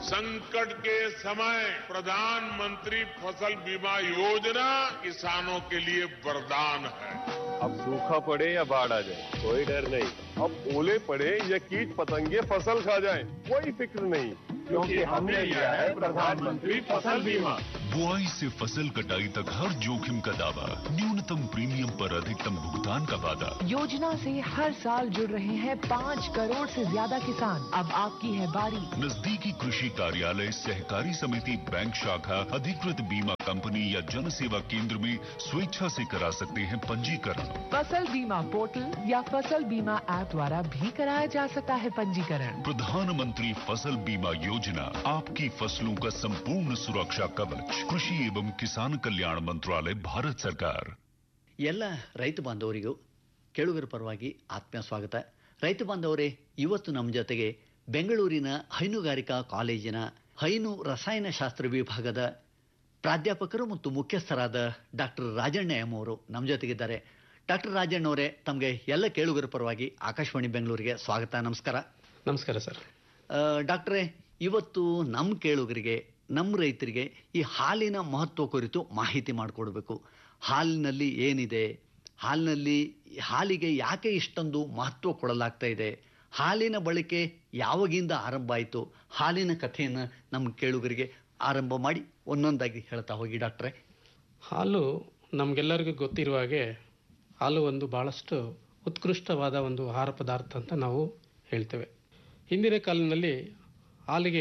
संकट के समय प्रधानमंत्री फसल बीमा योजना किसानों के लिए वरदान है अब सूखा पड़े या बाढ़ आ जाए कोई डर नहीं अब ओले पड़े या कीट पतंगे फसल खा जाए कोई फिक्र नहीं क्योंकि हमने लिया है प्रधानमंत्री फसल बीमा बुआई से फसल कटाई तक हर जोखिम का दावा न्यूनतम प्रीमियम पर अधिकतम भुगतान का वादा योजना से हर साल जुड़ रहे हैं पाँच करोड़ से ज्यादा किसान अब आपकी है बारी नजदीकी कृषि कार्यालय सहकारी समिति बैंक शाखा अधिकृत बीमा कंपनी या जन सेवा केंद्र में स्वेच्छा से करा सकते हैं पंजीकरण फसल बीमा पोर्टल या फसल बीमा ऐप द्वारा भी कराया जा सकता है पंजीकरण प्रधानमंत्री फसल बीमा योजना आपकी फसलों का संपूर्ण सुरक्षा कवच कृषि एवं किसान कल्याण मंत्रालय भारत सरकार ಎಲ್ಲ ರೈತ ಬಾಂಧವರಿಗೂ ಕೇಳುಗರ ಪರವಾಗಿ ಆತ್ಮೀಯ ಸ್ವಾಗತ ರೈತ ಬಾಂಧವರೇ ಇವತ್ತು ನಮ್ಮ ಜೊತೆಗೆ ಬೆಂಗಳೂರಿನ ಹೈನುಗಾರಿಕಾ ಕಾಲೇಜಿನ ಹೈನು ರಸಾಯನಶಾಸ್ತ್ರ ವಿಭಾಗದ ಪ್ರಾಧ್ಯಾಪಕರು ಮತ್ತು ಮುಖ್ಯಸ್ಥರಾದ ಡಾಕ್ಟರ್ ರಾಜಣ್ಣ ಎಂ ಅವರು ನಮ್ಮ ಜೊತೆಗಿದ್ದಾರೆ ಡಾಕ್ಟರ್ ರಾಜಣ್ಣ ಅವರೇ ತಮಗೆ ಎಲ್ಲ ಕೇಳುಗರ ಪರವಾಗಿ ಆಕಾಶವಾಣಿ ಬೆಂಗಳೂರಿಗೆ ಸ್ವಾಗತ ನಮಸ್ಕಾರ ನಮಸ್ಕಾರ ಸರ್ ಆ, ಡಾಕ್ಟ್ರೇ ಇವತ್ತು ನಮ್ಮ ಕೇಳುಗರಿಗೆ ನಮ್ಮ ರೈತರಿಗೆ ಈ ಹಾಲಿನ ಮಹತ್ವ ಕುರಿತು ಮಾಹಿತಿ ಮಾಡಿಕೊಡ್ಬೇಕು ಹಾಲಿನಲ್ಲಿ ಏನಿದೆ ಹಾಲಿನಲ್ಲಿ ಹಾಲಿಗೆ ಯಾಕೆ ಇಷ್ಟೊಂದು ಮಹತ್ವ ಕೊಡಲಾಗ್ತಾ ಇದೆ ಹಾಲಿನ ಬಳಕೆ ಯಾವಾಗಿಂದ ಆರಂಭ ಆಯಿತು ಹಾಲಿನ ಕಥೆಯನ್ನು ನಮ್ಮ ಕೇಳುಗರಿಗೆ ಆರಂಭ ಮಾಡಿ ಒಂದೊಂದಾಗಿ ಹೇಳ್ತಾ ಹೋಗಿ ಡಾಕ್ಟ್ರೇ ಹಾಲು ನಮಗೆಲ್ಲರಿಗೂ ಗೊತ್ತಿರುವ ಹಾಗೆ ಹಾಲು ಒಂದು ಭಾಳಷ್ಟು ಉತ್ಕೃಷ್ಟವಾದ ಒಂದು ಆಹಾರ ಪದಾರ್ಥ ಅಂತ ನಾವು ಹೇಳ್ತೇವೆ ಹಿಂದಿನ ಕಾಲಿನಲ್ಲಿ ಹಾಲಿಗೆ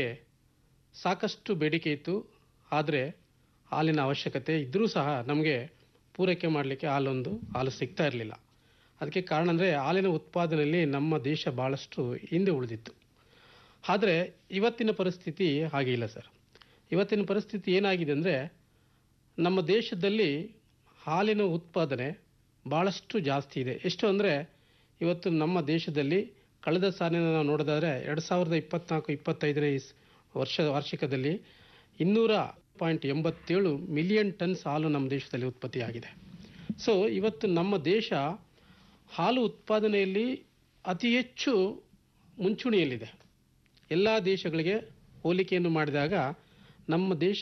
ಸಾಕಷ್ಟು ಬೇಡಿಕೆ ಇತ್ತು ಆದರೆ ಹಾಲಿನ ಅವಶ್ಯಕತೆ ಇದ್ದರೂ ಸಹ ನಮಗೆ ಪೂರೈಕೆ ಮಾಡಲಿಕ್ಕೆ ಹಾಲೊಂದು ಹಾಲು ಸಿಗ್ತಾ ಇರಲಿಲ್ಲ ಅದಕ್ಕೆ ಕಾರಣ ಅಂದರೆ ಹಾಲಿನ ಉತ್ಪಾದನೆಯಲ್ಲಿ ನಮ್ಮ ದೇಶ ಭಾಳಷ್ಟು ಹಿಂದೆ ಉಳಿದಿತ್ತು ಆದರೆ ಇವತ್ತಿನ ಪರಿಸ್ಥಿತಿ ಹಾಗೆ ಇಲ್ಲ ಸರ್ ಇವತ್ತಿನ ಪರಿಸ್ಥಿತಿ ಏನಾಗಿದೆ ಅಂದರೆ ನಮ್ಮ ದೇಶದಲ್ಲಿ ಹಾಲಿನ ಉತ್ಪಾದನೆ ಭಾಳಷ್ಟು ಜಾಸ್ತಿ ಇದೆ ಎಷ್ಟು ಅಂದರೆ ಇವತ್ತು ನಮ್ಮ ದೇಶದಲ್ಲಿ ಕಳೆದ ಸಾಲಿನ ನಾವು ನೋಡೋದಾದರೆ ಎರಡು ಸಾವಿರದ ಇಪ್ಪತ್ನಾಲ್ಕು ಇಪ್ಪತ್ತೈದನೇ ಇಸ್ ವರ್ಷ ವಾರ್ಷಿಕದಲ್ಲಿ ಇನ್ನೂರ ಪಾಯಿಂಟ್ ಎಂಬತ್ತೇಳು ಮಿಲಿಯನ್ ಟನ್ಸ್ ಹಾಲು ನಮ್ಮ ದೇಶದಲ್ಲಿ ಉತ್ಪತ್ತಿಯಾಗಿದೆ ಸೊ ಇವತ್ತು ನಮ್ಮ ದೇಶ ಹಾಲು ಉತ್ಪಾದನೆಯಲ್ಲಿ ಅತಿ ಹೆಚ್ಚು ಮುಂಚೂಣಿಯಲ್ಲಿದೆ ಎಲ್ಲ ದೇಶಗಳಿಗೆ ಹೋಲಿಕೆಯನ್ನು ಮಾಡಿದಾಗ ನಮ್ಮ ದೇಶ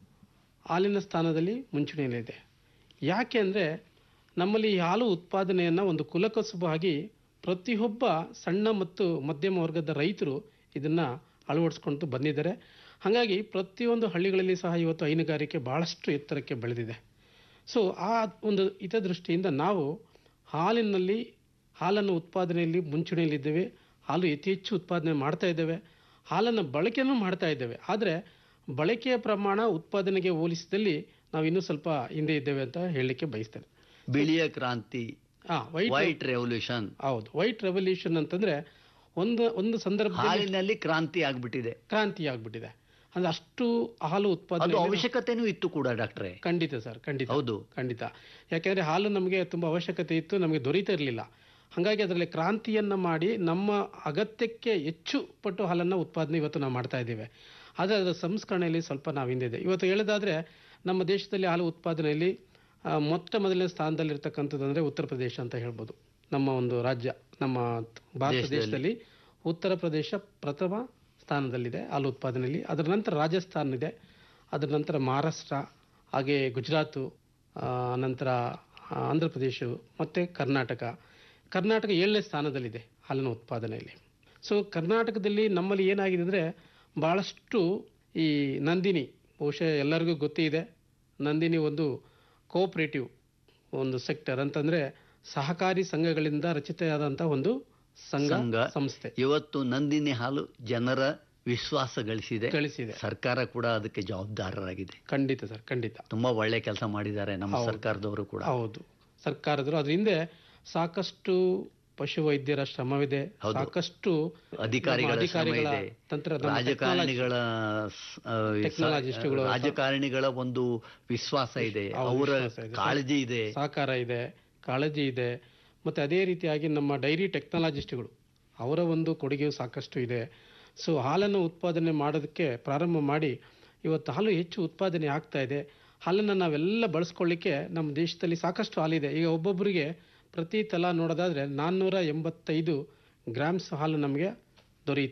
ಹಾಲಿನ ಸ್ಥಾನದಲ್ಲಿ ಮುಂಚೂಣಿಯಲ್ಲಿದೆ ಯಾಕೆ ಅಂದರೆ ನಮ್ಮಲ್ಲಿ ಈ ಹಾಲು ಉತ್ಪಾದನೆಯನ್ನು ಒಂದು ಕುಲಕಸುಬಾಗಿ ಪ್ರತಿಯೊಬ್ಬ ಸಣ್ಣ ಮತ್ತು ಮಧ್ಯಮ ವರ್ಗದ ರೈತರು ಇದನ್ನು ಅಳವಡಿಸ್ಕೊಂಡು ಬಂದಿದ್ದಾರೆ ಹಾಗಾಗಿ ಪ್ರತಿಯೊಂದು ಹಳ್ಳಿಗಳಲ್ಲಿ ಸಹ ಇವತ್ತು ಹೈನುಗಾರಿಕೆ ಭಾಳಷ್ಟು ಎತ್ತರಕ್ಕೆ ಬೆಳೆದಿದೆ ಸೊ ಆ ಒಂದು ಹಿತದೃಷ್ಟಿಯಿಂದ ನಾವು ಹಾಲಿನಲ್ಲಿ ಹಾಲನ್ನು ಉತ್ಪಾದನೆಯಲ್ಲಿ ಮುಂಚೂಣಿಯಲ್ಲಿದ್ದೇವೆ ಹಾಲು ಅತಿ ಹೆಚ್ಚು ಉತ್ಪಾದನೆ ಮಾಡ್ತಾ ಇದ್ದೇವೆ ಹಾಲನ್ನು ಬಳಕೆನೂ ಮಾಡ್ತಾ ಇದ್ದೇವೆ ಆದರೆ ಬಳಕೆಯ ಪ್ರಮಾಣ ಉತ್ಪಾದನೆಗೆ ಹೋಲಿಸಿದಲ್ಲಿ ನಾವು ಇನ್ನೂ ಸ್ವಲ್ಪ ಹಿಂದೆ ಇದ್ದೇವೆ ಅಂತ ಹೇಳಲಿಕ್ಕೆ ಬಯಸ್ತೇನೆ ಬಿಳಿಯ ಕ್ರಾಂತಿ ಹಾಂ ವೈಟ್ ವೈಟ್ ರೆವಲ್ಯೂಷನ್ ಹೌದು ವೈಟ್ ರೆವಲ್ಯೂಷನ್ ಅಂತಂದ್ರೆ ಒಂದು ಒಂದು ಸಂದರ್ಭದಲ್ಲಿ ಹಾಲಿನಲ್ಲಿ ಕ್ರಾಂತಿ ಆಗ್ಬಿಟ್ಟಿದೆ ಕ್ರಾಂತಿ ಆಗ್ಬಿಟ್ಟಿದೆ ಅಂದ್ರೆ ಅಷ್ಟು ಹಾಲು ಅದು ಉತ್ಪಾದನೆ ಅವಶ್ಯಕತೆನೂ ಇತ್ತು ಕೂಡ ಡಾಕ್ಟ್ರೇ ಖಂಡಿತ ಸರ್ ಖಂಡಿತ ಹೌದು. ಖಂಡಿತ ಯಾಕೆಂದ್ರೆ ಹಾಲು ನಮಗೆ ತುಂಬಾ ಅವಶ್ಯಕತೆ ಇತ್ತು ನಮಗೆ ದೊರೀತಾ ಇರಲಿಲ್ಲ ಹಾಗಾಗಿ ಅದರಲ್ಲಿ ಕ್ರಾಂತಿಯನ್ನ ಮಾಡಿ ನಮ್ಮ ಅಗತ್ಯಕ್ಕೆ ಹೆಚ್ಚು ಪಟ್ಟು ಹಾಲನ್ನು ಉತ್ಪಾದನೆ ಇವತ್ತು ನಾವು ಮಾಡ್ತಾ ಇದ್ದೇವೆ ಆದರೆ ಅದರ ಸಂಸ್ಕರಣೆಯಲ್ಲಿ ಸ್ವಲ್ಪ ನಾವು ಹಿಂದಿದೆ ಇವತ್ತು ಹೇಳೋದಾದ್ರೆ ನಮ್ಮ ದೇಶದಲ್ಲಿ ಹಾಲು ಉತ್ಪಾದನೆಯಲ್ಲಿ ಆ, ಮೊಟ್ಟ ಮೊದಲನೇ ಸ್ಥಾನದಲ್ಲಿರ್ತಕ್ಕಂಥದ್ದು ಅಂದರೆ ಉತ್ತರ ಪ್ರದೇಶ ಅಂತ ಹೇಳ್ಬೋದು ನಮ್ಮ ಒಂದು ರಾಜ್ಯ ನಮ್ಮ ಭಾರತ ದೇಶದಲ್ಲಿ. ದೇಶದಲ್ಲಿ ಉತ್ತರ ಪ್ರದೇಶ ಪ್ರಥಮ ಸ್ಥಾನದಲ್ಲಿದೆ ಹಾಲು ಉತ್ಪಾದನೆಯಲ್ಲಿ ಅದರ ನಂತರ ರಾಜಸ್ಥಾನ ಇದೆ ಅದರ ನಂತರ ಮಹಾರಾಷ್ಟ್ರ ಹಾಗೆ ಗುಜರಾತು ಆ, ನಂತರ ಆ, ಆಂಧ್ರ ಪ್ರದೇಶ ಮತ್ತು ಕರ್ನಾಟಕ ಕರ್ನಾಟಕ ಏಳನೇ ಸ್ಥಾನದಲ್ಲಿದೆ ಹಾಲಿನ ಉತ್ಪಾದನೆಯಲ್ಲಿ ಸೊ ಕರ್ನಾಟಕದಲ್ಲಿ ನಮ್ಮಲ್ಲಿ ಏನಾಗಿದೆ ಅಂದರೆ ಭಾಳಷ್ಟು ಈ ನಂದಿನಿ ಬಹುಶಃ ಎಲ್ಲರಿಗೂ ಗೊತ್ತೇ ಇದೆ ನಂದಿನಿ ಒಂದು ಕೋಆಪರೇಟಿವ್ ಒಂದು ಸೆಕ್ಟರ್ ಅಂತಂದರೆ ಸಹಕಾರಿ ಸಂಘಗಳಿಂದ ರಚಿತೆಯಾದಂಥ ಒಂದು ಸಂಘ ಸಂಘ. ಸಂಸ್ಥೆ ಇವತ್ತು ನಂದಿನಿ ಹಾಲು ಜನರ ವಿಶ್ವಾಸ ಗಳಿಸಿದೆ ಗಳಿಸಿದೆ ಸರ್ಕಾರ ಕೂಡ ಅದಕ್ಕೆ ಜವಾಬ್ದಾರರಾಗಿದೆ ಖಂಡಿತ ಸರ್ ಖಂಡಿತ ತುಂಬಾ ಒಳ್ಳೆ ಕೆಲಸ ಮಾಡಿದ್ದಾರೆ ನಮ್ಮ ಹೌದು. ಸರ್ಕಾರದವರು ಕೂಡ ಹೌದು ಸರ್ಕಾರದರು ಅದ್ರ ಹಿಂದೆ ಸಾಕಷ್ಟು ಪಶುವೈದ್ಯರ ಶ್ರಮವಿದೆ ಹೌದು. ಸಾಕಷ್ಟು ಅಧಿಕಾರಿಗಳ ನಮ್ಮ ಶ್ರಮ ಅಧಿಕಾರಿಗಳ ಇದೆ ತಂತ್ರ ನಮ್ಮ ರಾಜಕಾರಣಿಗಳ ಸ್- ಆ, ಸ- ಟೆಕ್ನಾಲಜಿಸ್ಟ್ಗಳು ಸಹ- ರಾಜಕಾರಣಿಗಳ ಒಂದು ವಿಶ್ವಾಸ ಇದೆ ಹೌದು, ಅವರ ವಿಶ್ವಾಸ ಇದೆ. ಕಾಳಜಿ ಇದೆ ಸಹಕಾರ ಇದೆ ಕಾಳಜಿ ಇದೆ ಮತ್ತು ಅದೇ ರೀತಿಯಾಗಿ ನಮ್ಮ ಡೈರಿ ಟೆಕ್ನಾಲಜಿಸ್ಟ್ಗಳು ಅವರ ಒಂದು ಕೊಡುಗೆಯು ಸಾಕಷ್ಟು ಇದೆ ಸೊ ಹಾಲನ್ನು ಉತ್ಪಾದನೆ ಮಾಡೋದಕ್ಕೆ ಪ್ರಾರಂಭ ಮಾಡಿ ಇವತ್ತು ಹಾಲು ಹೆಚ್ಚು ಉತ್ಪಾದನೆ ಆಗ್ತಾ ಇದೆ ಹಾಲನ್ನು ನಾವೆಲ್ಲ ಬಳಸ್ಕೊಳ್ಳಿಕ್ಕೆ ನಮ್ಮ ದೇಶದಲ್ಲಿ ಸಾಕಷ್ಟು ಹಾಲಿದೆ ಈಗ ಒಬ್ಬೊಬ್ಬರಿಗೆ ಪ್ರತಿ ತಲಾ ನೋಡೋದಾದ್ರೆ ನಾನ್ನೂರ ಎಂಬತ್ತೈದು ಗ್ರಾಮ್ಸ್ ಹಾಲು ನಮಗೆ ದೊರೆಯುತ್ತೆ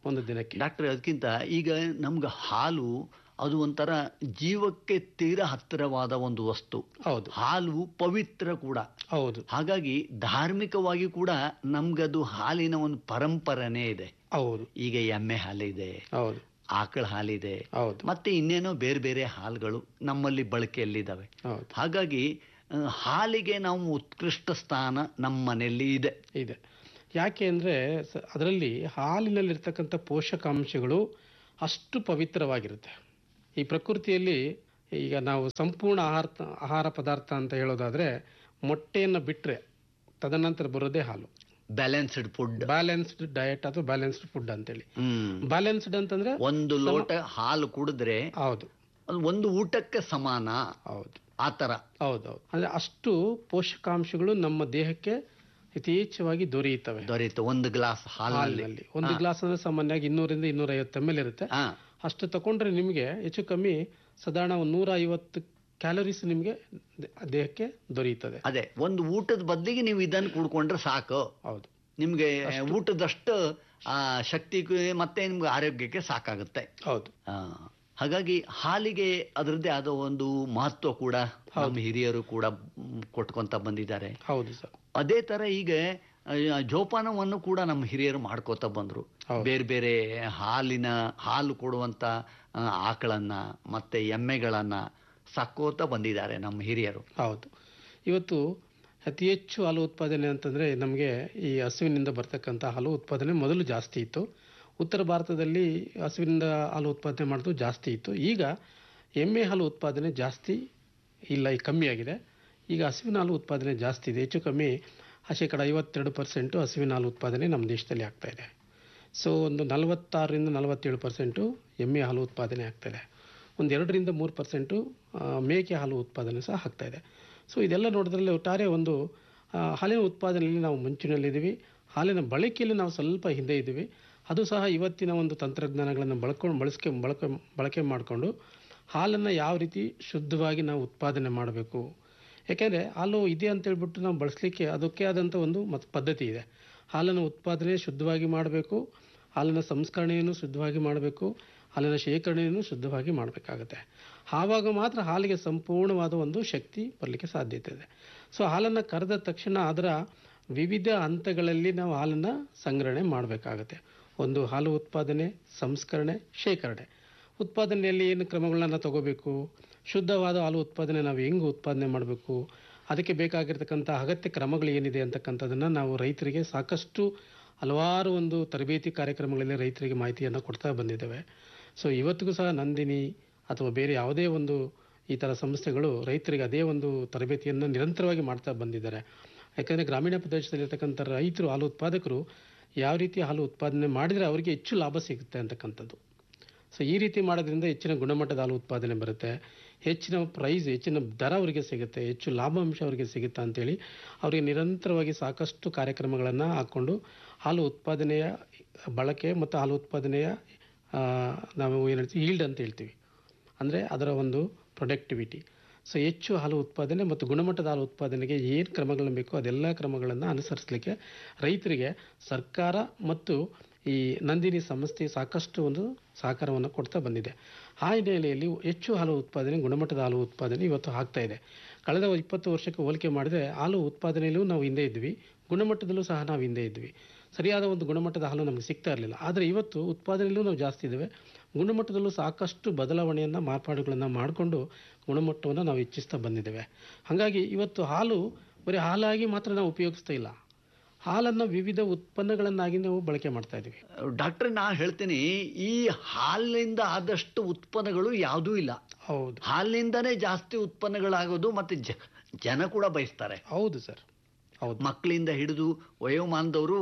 ಒಂದು ದಿನಕ್ಕೆ ಡಾಕ್ಟರ್ ಅದಕ್ಕಿಂತ ಈಗ ನಮ್ಗೆ ಹಾಲು ಅದು ಒಂಥರ ಜೀವಕ್ಕೆ ತೀರಾ ಹತ್ತಿರವಾದ ಒಂದು ವಸ್ತು ಹೌದು ಹಾಲು ಪವಿತ್ರ ಕೂಡ ಹೌದು ಹಾಗಾಗಿ ಧಾರ್ಮಿಕವಾಗಿ ಕೂಡ ನಮ್ಗದು ಹಾಲಿನ ಒಂದು ಪರಂಪರೆನೇ ಇದೆ ಹೌದು ಈಗ ಎಮ್ಮೆ ಹಾಲಿದೆ ಹೌದು ಆಕಳ ಹಾಲಿದೆ ಹೌದು ಮತ್ತೆ ಇನ್ನೇನೋ ಬೇರೆ ಬೇರೆ ಹಾಲುಗಳು ನಮ್ಮಲ್ಲಿ ಬಳಕೆಯಲ್ಲಿದ್ದಾವೆ ಹೌದು ಹಾಗಾಗಿ ಆ, ಹಾಲಿಗೆ ನಾವು ಉತ್ಕೃಷ್ಟ ಸ್ಥಾನ ನಮ್ಮ ಮನೆಯಲ್ಲಿ ಇದೆ ಇದೆ ಯಾಕೆ ಅಂದರೆ ಅದರಲ್ಲಿ ಹಾಲಿನಲ್ಲಿರ್ತಕ್ಕಂಥ ಪೋಷಕಾಂಶಗಳು ಅಷ್ಟು ಪವಿತ್ರವಾಗಿರುತ್ತೆ ಈ ಪ್ರಕೃತಿಯಲ್ಲಿ ಈಗ ನಾವು ಸಂಪೂರ್ಣ ಆಹಾರ ಆಹಾರ ಪದಾರ್ಥ ಅಂತ ಹೇಳೋದಾದ್ರೆ ಮೊಟ್ಟೆಯನ್ನು ಬಿಟ್ಟರೆ ತದನಂತರ ಬರೋದೇ ಹಾಲು ಬ್ಯಾಲೆನ್ಸ್ಡ್ ಫುಡ್ ಬ್ಯಾಲೆನ್ಸ್ಡ್ ಡಯಟ್ ಅಥವಾ ಬ್ಯಾಲೆನ್ಸ್ಡ್ ಫುಡ್ ಅಂತೇಳಿ ಹ್ಮ್ ಬ್ಯಾಲೆನ್ಸ್ಡ್ ಅಂತಂದ್ರೆ ಒಂದು ಲೋಟ ಹಾಲು ಕುಡಿದ್ರೆ ಹೌದು ಅದು ಒಂದು ಊಟಕ್ಕೆ ಸಮಾನ ಹೌದು ಆ ತರ ಹೌದೌದು ಅಂದ್ರೆ ಅಷ್ಟು ಪೋಷಕಾಂಶಗಳು ನಮ್ಮ ದೇಹಕ್ಕೆ ಯಥೇಚ್ಛವಾಗಿ ದೊರೆಯುತ್ತವೆ ದೊರೆಯುತ್ತೆ ಒಂದು ಗ್ಲಾಸ್ ಹಾಲಿನಲ್ಲಿ ಹಾಲಿನಲ್ಲಿ ಒಂದು ಗ್ಲಾಸ್ ಅಂದ್ರೆ ಸಾಮಾನ್ಯವಾಗಿ ಇನ್ನೂರಿಂದ ಇನ್ನೂರ ಐವತ್ತು ಎಮ್ ಎಲ್ ಇರುತ್ತೆ ಹಾ ಅಷ್ಟು ತಗೊಂಡ್ರೆ ನಿಮಗೆ ಹೆಚ್ಚು ಕಮ್ಮಿ ಸಾಧಾರಣ ಒಂದು ನೂರ ಐವತ್ತು ಕ್ಯಾಲೋರೀಸ್ ನಿಮಗೆ ದೇ- ದೇಹಕ್ಕೆ ದೊರೆಯುತ್ತದೆ ಅದೇ ಒಂದು ಊಟದ ಬದಲಿಗೆ ನೀವು ಇದನ್ನು ಕುಡ್ಕೊಂಡ್ರೆ ಸಾಕು ಹೌದು ನಿಮ್ಗೆ ಊಟದಷ್ಟು ಆ ಶಕ್ತಿ ಮತ್ತೆ ನಿಮ್ಗೆ ಆರೋಗ್ಯಕ್ಕೆ ಸಾಕಾಗುತ್ತೆ ಹೌದು ಆ, ಹಾಗಾಗಿ ಹಾಲಿಗೆ ಅದರದ್ದೇ ಆದ ಒಂದು ಮಹತ್ವ ಕೂಡ ನಮ್ಮ ಹಿರಿಯರು ಕೂಡ ಮ್, ಕೊಟ್ಕೊಂತ ಬಂದಿದ್ದಾರೆ ಹೌದು ಸರ್ ಅದೇ ತರ ಈಗ ಆ, ಜೋಪಾನವನ್ನು ಕೂಡ ನಮ್ಮ ಹಿರಿಯರು ಮಾಡ್ಕೋತ ಬಂದ್ರು ಹೌದು. ಬೇರೆ ಬೇರೆ ಹಾಲಿನ ಹಾಲು ಕೊಡುವಂತ ಆ, ಆಕಳನ್ನ ಮತ್ತೆ ಎಮ್ಮೆಗಳನ್ನ ಸಾಕೋತ ಬಂದಿದ್ದಾರೆ ನಮ್ಮ ಹಿರಿಯರು ಹೌದು ಇವತ್ತು ಅತಿ ಹೆಚ್ಚು ಹಾಲು ಉತ್ಪಾದನೆ ಅಂತಂದರೆ ನಮಗೆ ಈ ಹಸುವಿನಿಂದ ಬರ್ತಕ್ಕಂಥ ಹಾಲು ಉತ್ಪಾದನೆ ಮೊದಲು ಜಾಸ್ತಿ ಇತ್ತು ಉತ್ತರ ಭಾರತದಲ್ಲಿ ಹಸುವಿನಿಂದ ಹಾಲು ಉತ್ಪಾದನೆ ಮಾಡೋದು ಜಾಸ್ತಿ ಇತ್ತು ಈಗ ಎಮ್ಮೆ ಹಾಲು ಉತ್ಪಾದನೆ ಜಾಸ್ತಿ ಇಲ್ಲ ಈಗ ಕಮ್ಮಿ ಆಗಿದೆ ಈಗ ಹಸುವಿನ ಹಾಲು ಉತ್ಪಾದನೆ ಜಾಸ್ತಿ ಇದೆ ಹೆಚ್ಚು ಕಮ್ಮಿ ಆ ಶೇಕಡ ಐವತ್ತೆರಡು ಪರ್ಸೆಂಟು ಹಸುವಿನ ಹಾಲು ಉತ್ಪಾದನೆ ನಮ್ಮ ದೇಶದಲ್ಲಿ ಆಗ್ತಾ ಇದೆ ಸೊ ಒಂದು ನಲವತ್ತಾರರಿಂದ ನಲವತ್ತೇಳು ಪರ್ಸೆಂಟು ಎಮ್ಮೆ ಹಾಲು ಉತ್ಪಾದನೆ ಆಗ್ತಾಯಿದೆ ಒಂದು ಎರಡರಿಂದ ಮೂರು ಪರ್ಸೆಂಟು ಮೇಕೆ ಹಾಲು ಉತ್ಪಾದನೆ ಸಹ ಆಗ್ತಾ ಇದೆ ಸೊ ಇದೆಲ್ಲ ನೋಡಿದ್ರಲ್ಲಿ ಒಟ್ಟಾರೆ ಒಂದು ಆ, ಹಾಲಿನ ಉತ್ಪಾದನೆಯಲ್ಲಿ ನಾವು ಮುಂಚಿನಲ್ಲಿದ್ದೀವಿ ಹಾಲಿನ ಬಳಕೆಯಲ್ಲಿ ನಾವು ಸ್ವಲ್ಪ ಹಿಂದೆ ಇದ್ದೀವಿ ಅದು ಸಹ ಇವತ್ತಿನ ಒಂದು ತಂತ್ರಜ್ಞಾನಗಳನ್ನು ಬಳಕೊಂಡು ಬಳಸ್ಕೆ ಬಳಕೆ ಬಳಕೆ ಮಾಡಿಕೊಂಡು ಹಾಲನ್ನು ಯಾವ ರೀತಿ ಶುದ್ಧವಾಗಿ ನಾವು ಉತ್ಪಾದನೆ ಮಾಡಬೇಕು ಯಾಕೆಂದರೆ ಹಾಲು ಇದೆ ಅಂತ ಹೇಳ್ಬಿಟ್ಟು ನಾವು ಬಳಸಲಿಕ್ಕೆ ಅದಕ್ಕೆ ಆದಂಥ ಒಂದು ಮತ್ ಪದ್ಧತಿ ಇದೆ ಹಾಲನ್ನು ಉತ್ಪಾದನೆ ಶುದ್ಧವಾಗಿ ಮಾಡಬೇಕು ಹಾಲಿನ ಸಂಸ್ಕರಣೆಯನ್ನು ಶುದ್ಧವಾಗಿ ಮಾಡಬೇಕು ಹಾಲಿನ ಶೇಖರಣೆಯನ್ನು ಶುದ್ಧವಾಗಿ ಮಾಡಬೇಕಾಗುತ್ತೆ ಆವಾಗ ಮಾತ್ರ ಹಾಲಿಗೆ ಸಂಪೂರ್ಣವಾದ ಒಂದು ಶಕ್ತಿ ಬರಲಿಕ್ಕೆ ಸಾಧ್ಯತೆ ಇದೆ ಸೊ ಹಾಲನ್ನು ಕರೆದ ತಕ್ಷಣ ಅದರ ವಿವಿಧ ಹಂತಗಳಲ್ಲಿ ನಾವು ಹಾಲನ್ನು ಸಂಗ್ರಹಣೆ ಮಾಡಬೇಕಾಗತ್ತೆ ಒಂದು ಹಾಲು ಉತ್ಪಾದನೆ ಸಂಸ್ಕರಣೆ ಶೇಖರಣೆ ಉತ್ಪಾದನೆಯಲ್ಲಿ ಏನು ಕ್ರಮಗಳನ್ನ ತಗೋಬೇಕು ಶುದ್ಧವಾದ ಹಾಲು ಉತ್ಪಾದನೆ ನಾವು ಹೆಂಗೆ ಉತ್ಪಾದನೆ ಮಾಡಬೇಕು ಅದಕ್ಕೆ ಬೇಕಾಗಿರ್ತಕ್ಕಂಥ ಅಗತ್ಯ ಕ್ರಮಗಳು ಏನಿದೆ ಅಂತಕ್ಕಂಥದ್ದನ್ನು ನಾವು ರೈತರಿಗೆ ಸಾಕಷ್ಟು ಹಲವಾರು ಒಂದು ತರಬೇತಿ ಕಾರ್ಯಕ್ರಮಗಳಲ್ಲಿ ರೈತರಿಗೆ ಮಾಹಿತಿಯನ್ನು ಕೊಡ್ತಾ ಬಂದಿದ್ದೇವೆ ಸೊ ಇವತ್ತಿಗೂ ಸಹ ನಂದಿನಿ ಅಥವಾ ಬೇರೆ ಯಾವುದೇ ಒಂದು ಈ ಥರ ಸಂಸ್ಥೆಗಳು ರೈತರಿಗೆ ಅದೇ ಒಂದು ತರಬೇತಿಯನ್ನು ನಿರಂತರವಾಗಿ ಮಾಡ್ತಾ ಬಂದಿದ್ದಾರೆ ಯಾಕಂದರೆ ಗ್ರಾಮೀಣ ಪ್ರದೇಶದಲ್ಲಿರ್ತಕ್ಕಂಥ ರೈತರು ಹಾಲು ಉತ್ಪಾದಕರು ಯಾವ ರೀತಿ ಹಾಲು ಉತ್ಪಾದನೆ ಮಾಡಿದರೆ ಅವರಿಗೆ ಹೆಚ್ಚು ಲಾಭ ಸಿಗುತ್ತೆ ಅಂತಕ್ಕಂಥದ್ದು ಸೊ ಈ ರೀತಿ ಮಾಡೋದ್ರಿಂದ ಹೆಚ್ಚಿನ ಗುಣಮಟ್ಟದ ಹಾಲು ಉತ್ಪಾದನೆ ಬರುತ್ತೆ ಹೆಚ್ಚಿನ ಪ್ರೈಸ್ ಹೆಚ್ಚಿನ ದರ ಅವರಿಗೆ ಸಿಗುತ್ತೆ ಹೆಚ್ಚು ಲಾಭಾಂಶ ಅವರಿಗೆ ಸಿಗುತ್ತೆ ಅಂತೇಳಿ ಅವರಿಗೆ ನಿರಂತರವಾಗಿ ಸಾಕಷ್ಟು ಕಾರ್ಯಕ್ರಮಗಳನ್ನು ಹಾಕ್ಕೊಂಡು ಹಾಲು ಉತ್ಪಾದನೆಯ ಬಳಕೆ ಮತ್ತು ಹಾಲು ಉತ್ಪಾದನೆಯ ಆ, ನಾವು ಏನು ಹೇಳ್ತೀವಿ ಈಲ್ಡ್ ಅಂತ ಹೇಳ್ತೀವಿ ಅಂದರೆ ಅದರ ಒಂದು ಪ್ರೊಡಕ್ಟಿವಿಟಿ ಸೊ ಹೆಚ್ಚು ಹಾಲು ಉತ್ಪಾದನೆ ಮತ್ತು ಗುಣಮಟ್ಟದ ಹಾಲು ಉತ್ಪಾದನೆಗೆ ಏನು ಕ್ರಮಗಳನ್ನು ಬೇಕೋ ಅದೆಲ್ಲ ಕ್ರಮಗಳನ್ನು ಅನುಸರಿಸಲಿಕ್ಕೆ ರೈತರಿಗೆ ಸರ್ಕಾರ ಮತ್ತು ಈ ನಂದಿನಿ ಸಂಸ್ಥೆ ಸಾಕಷ್ಟು ಒಂದು ಸಹಕಾರವನ್ನು ಕೊಡ್ತಾ ಬಂದಿದೆ ಆ ಹಿನ್ನೆಲೆಯಲ್ಲಿ ಹೆಚ್ಚು ಹಾಲು ಉತ್ಪಾದನೆ ಗುಣಮಟ್ಟದ ಹಾಲು ಉತ್ಪಾದನೆ ಇವತ್ತು ಆಗ್ತಾ ಇದೆ ಕಳೆದ ಇಪ್ಪತ್ತು ವರ್ಷಕ್ಕೆ ಹೋಲಿಕೆ ಮಾಡಿದರೆ ಹಾಲು ಉತ್ಪಾದನೆಯಲ್ಲೂ ನಾವು ಹಿಂದೆ ಇದ್ವಿ ಗುಣಮಟ್ಟದಲ್ಲೂ ಸಹ ನಾವು ಹಿಂದೆ ಇದ್ವಿ ಸರಿಯಾದ ಒಂದು ಗುಣಮಟ್ಟದ ಹಾಲು ನಮಗೆ ಸಿಗ್ತಾ ಇರಲಿಲ್ಲ ಆದರೆ ಇವತ್ತು ಉತ್ಪಾದನೆಯಲ್ಲೂ ನಾವು ಜಾಸ್ತಿ ಇದ್ದೇವೆ ಗುಣಮಟ್ಟದಲ್ಲೂ ಸಾಕಷ್ಟು ಬದಲಾವಣೆಯನ್ನು ಮಾರ್ಪಾಡುಗಳನ್ನು ಮಾಡಿಕೊಂಡು ಗುಣಮಟ್ಟವನ್ನು ನಾವು ಹೆಚ್ಚಿಸ್ತಾ ಬಂದಿದ್ದೇವೆ ಹಾಗಾಗಿ ಇವತ್ತು ಹಾಲು ಬರೀ ಹಾಲಾಗಿ ಮಾತ್ರ ನಾವು ಉಪಯೋಗಿಸ್ತಾ ಇಲ್ಲ ಹಾಲನ್ನು ವಿವಿಧ ಉತ್ಪನ್ನಗಳನ್ನಾಗಿ ನಾವು ಬಳಕೆ ಮಾಡ್ತಾ ಇದ್ದೀವಿ ಡಾಕ್ಟ್ರೆ ನಾ ಹೇಳ್ತೀನಿ ಈ ಹಾಲಿನಿಂದ ಆದಷ್ಟು ಉತ್ಪನ್ನಗಳು ಯಾವುದೂ ಇಲ್ಲ ಹೌದು ಹಾಲಿನಿಂದನೇ ಜಾಸ್ತಿ ಉತ್ಪನ್ನಗಳಾಗೋದು ಮತ್ತೆ ಜ- ಜನ ಕೂಡ ಬಯಸ್ತಾರೆ ಹೌದು ಸರ್ ಹೌದು ಮಕ್ಕಳಿಂದ ಹಿಡಿದು ವಯೋಮಾನದವರು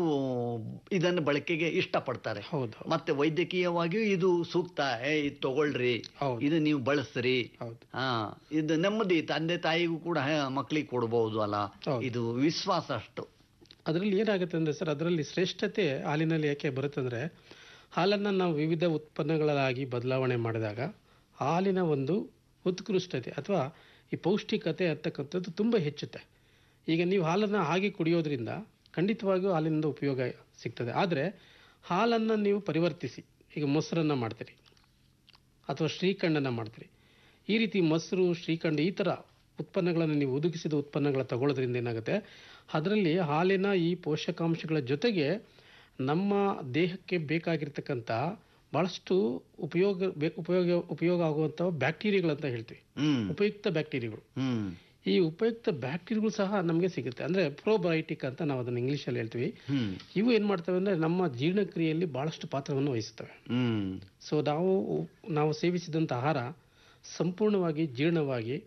ಇದನ್ನು ಬಳಕೆಗೆ ಇಷ್ಟಪಡ್ತಾರೆ ಹೌದು ಮತ್ತೆ ವೈದ್ಯಕೀಯವಾಗಿಯೂ ಇದು ಸೂಕ್ತ ಏ ಇದು ತಗೊಳ್ರಿ ಹೌದು. ಇದು ನೀವು ಬಳಸ್ರಿ ಹೌದು ಹಾ ಇದು ನೆಮ್ಮದಿ ತಂದೆ ತಾಯಿಗೂ ಕೂಡ ಮಕ್ಕಳಿಗೆ ಕೊಡಬಹುದು ಅಲ್ಲ ಹೌದು. ಇದು ವಿಶ್ವಾಸ ಅಷ್ಟು ಅದರಲ್ಲಿ ಏನಾಗುತ್ತೆ ಅಂದರೆ ಸರ್ ಅದರಲ್ಲಿ ಶ್ರೇಷ್ಠತೆ ಹಾಲಿನಲ್ಲಿ ಯಾಕೆ ಬರುತ್ತಂದರೆ ಹಾಲನ್ನು ನಾವು ವಿವಿಧ ಉತ್ಪನ್ನಗಳಾಗಿ ಬದಲಾವಣೆ ಮಾಡಿದಾಗ ಹಾಲಿನ ಒಂದು ಉತ್ಕೃಷ್ಟತೆ ಅಥವಾ ಈ ಪೌಷ್ಟಿಕತೆ ಅಂತಕ್ಕಂಥದ್ದು ತುಂಬ ಹೆಚ್ಚುತ್ತೆ ಈಗ ನೀವು ಹಾಲನ್ನು ಹಾಗೆ ಕುಡಿಯೋದ್ರಿಂದ ಖಂಡಿತವಾಗಿಯೂ ಹಾಲಿನಿಂದ ಉಪಯೋಗ ಸಿಗ್ತದೆ ಆದರೆ ಹಾಲನ್ನು ನೀವು ಪರಿವರ್ತಿಸಿ ಈಗ ಮೊಸರನ್ನು ಮಾಡ್ತೀರಿ ಅಥವಾ ಶ್ರೀಖಂಡನ ಮಾಡ್ತೀರಿ ಈ ರೀತಿ ಮೊಸರು ಶ್ರೀಖಂಡ ಈ ಥರ ಉತ್ಪನ್ನಗಳನ್ನು ನೀವು ಒದಗಿಸಿದ ಉತ್ಪನ್ನಗಳ ತಗೊಳ್ಳೋದ್ರಿಂದ ಏನಾಗುತ್ತೆ ಅದರಲ್ಲಿ ಹಾಲಿನ ಈ ಪೋಷಕಾಂಶಗಳ ಜೊತೆಗೆ ನಮ್ಮ ದೇಹಕ್ಕೆ ಬೇಕಾಗಿರ್ತಕ್ಕಂಥ ಭಾಳಷ್ಟು ಉಪಯೋಗ ಬೆ- ಉಪಯೋಗ ಉಪಯೋಗ ಆಗುವಂಥ ಬ್ಯಾಕ್ಟೀರಿಯಾಗಳಂತ ಹೇಳ್ತೀವಿ ಹ್ಮ್ ಉಪಯುಕ್ತ ಬ್ಯಾಕ್ಟೀರಿಯಾಗಳು ಹ್ಮ್ ಈ ಉಪಯುಕ್ತ ಬ್ಯಾಕ್ಟೀರಿಯಾಗಳು ಸಹ ನಮಗೆ ಸಿಗುತ್ತೆ ಅಂದರೆ ಪ್ರೋಬಯೋಟಿಕ್ ಅಂತ ನಾವು ಅದನ್ನು ಇಂಗ್ಲೀಷಲ್ಲಿ ಹೇಳ್ತೀವಿ ಹ್ಮ್ ಇವು ಏನು ಮಾಡ್ತವೆ ಅಂದರೆ ನಮ್ಮ ಜೀರ್ಣಕ್ರಿಯೆಯಲ್ಲಿ ಭಾಳಷ್ಟು ಪಾತ್ರವನ್ನು ವಹಿಸ್ತವೆ ಹ್ಮ್ ಸೊ ನಾವು ನಾವು ಸೇವಿಸಿದಂಥ ಆಹಾರ ಸಂಪೂರ್ಣವಾಗಿ ಜೀರ್ಣವಾಗಿ